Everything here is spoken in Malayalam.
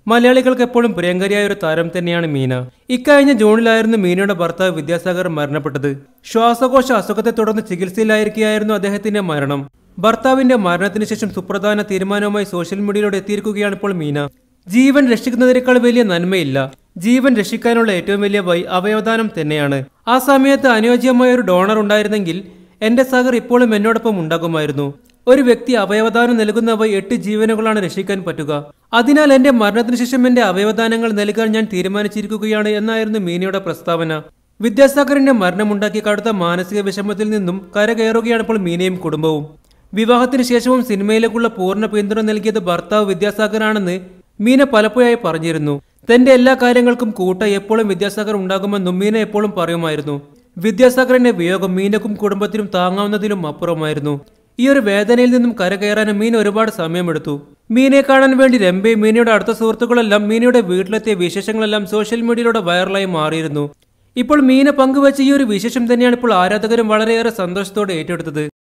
മലയാളികൾക്ക് എപ്പോഴും പ്രിയങ്കരിയായ ഒരു താരം തന്നെയാണ് മീന ഇക്കഴിഞ്ഞ ജൂണിലായിരുന്നു മീനയുടെ ഭർത്താവ് വിദ്യാസാഗർ മരണപ്പെട്ടത് ശ്വാസകോശ അസുഖത്തെ തുടർന്ന് ചികിത്സയിലായിരിക്കുകയായിരുന്നു അദ്ദേഹത്തിന്റെ മരണം ഭർത്താവിന്റെ മരണത്തിന് ശേഷം സുപ്രധാന തീരുമാനവുമായി സോഷ്യൽ മീഡിയയിലൂടെ എത്തിയിരിക്കുകയാണ് ഇപ്പോൾ മീന ജീവൻ രക്ഷിക്കുന്നതിനേക്കാൾ വലിയ നന്മയില്ല ജീവൻ രക്ഷിക്കാനുള്ള ഏറ്റവും വലിയ വഴി അവയവദാനം തന്നെയാണ് ആ സമയത്ത് അനുയോജ്യമായ ഒരു ഡോണർ ഉണ്ടായിരുന്നെങ്കിൽ എന്റെ സാഗർ ഇപ്പോഴും എന്നോടൊപ്പം ഉണ്ടാകുമായിരുന്നു ഒരു വ്യക്തി അവയവദാനം നൽകുന്ന വഴി എട്ട് ജീവനുകളാണ് രക്ഷിക്കാൻ പറ്റുക അതിനാൽ എന്റെ മരണത്തിന് ശേഷം എന്റെ അവയവദാനങ്ങൾ നൽകാൻ ഞാൻ തീരുമാനിച്ചിരിക്കുകയാണ് എന്നായിരുന്നു മീനയുടെ പ്രസ്താവന വിദ്യാസാഗറിന്റെ മരണമുണ്ടാക്കി കടുത്ത മാനസിക വിഷമത്തിൽ നിന്നും കരകയറുകയാണ് ഇപ്പോൾ മീനയും കുടുംബവും വിവാഹത്തിന് ശേഷവും സിനിമയിലേക്കുള്ള പൂർണ്ണ പിന്തുണ നൽകിയത് ഭർത്താവ് വിദ്യാസാഗറാണെന്ന് മീന പലപ്പോഴായി പറഞ്ഞിരുന്നു തന്റെ എല്ലാ കാര്യങ്ങൾക്കും കൂട്ട എപ്പോഴും വിദ്യാസാഗർ ഉണ്ടാകുമെന്നും മീന എപ്പോഴും പറയുമായിരുന്നു വിദ്യാസാഗറിന്റെ വിയോഗം മീനക്കും കുടുംബത്തിനും താങ്ങാവുന്നതിലും അപ്പുറമായിരുന്നു ഈ ഒരു വേദനയിൽ നിന്നും കരകയറാനും മീന ഒരുപാട് സമയമെടുത്തു മീനയെ കാണാൻ വേണ്ടി രംബയും മീനയുടെ അടുത്ത സുഹൃത്തുക്കളെല്ലാം മീനയുടെ വീട്ടിലെത്തിയ വിശേഷങ്ങളെല്ലാം സോഷ്യൽ മീഡിയയിലൂടെ വൈറലായി മാറിയിരുന്നു ഇപ്പോൾ മീന പങ്കുവച്ച ഈ ഒരു വിശേഷം തന്നെയാണ് ഇപ്പോൾ ആരാധകരും വളരെയേറെ സന്തോഷത്തോടെ ഏറ്റെടുത്തത്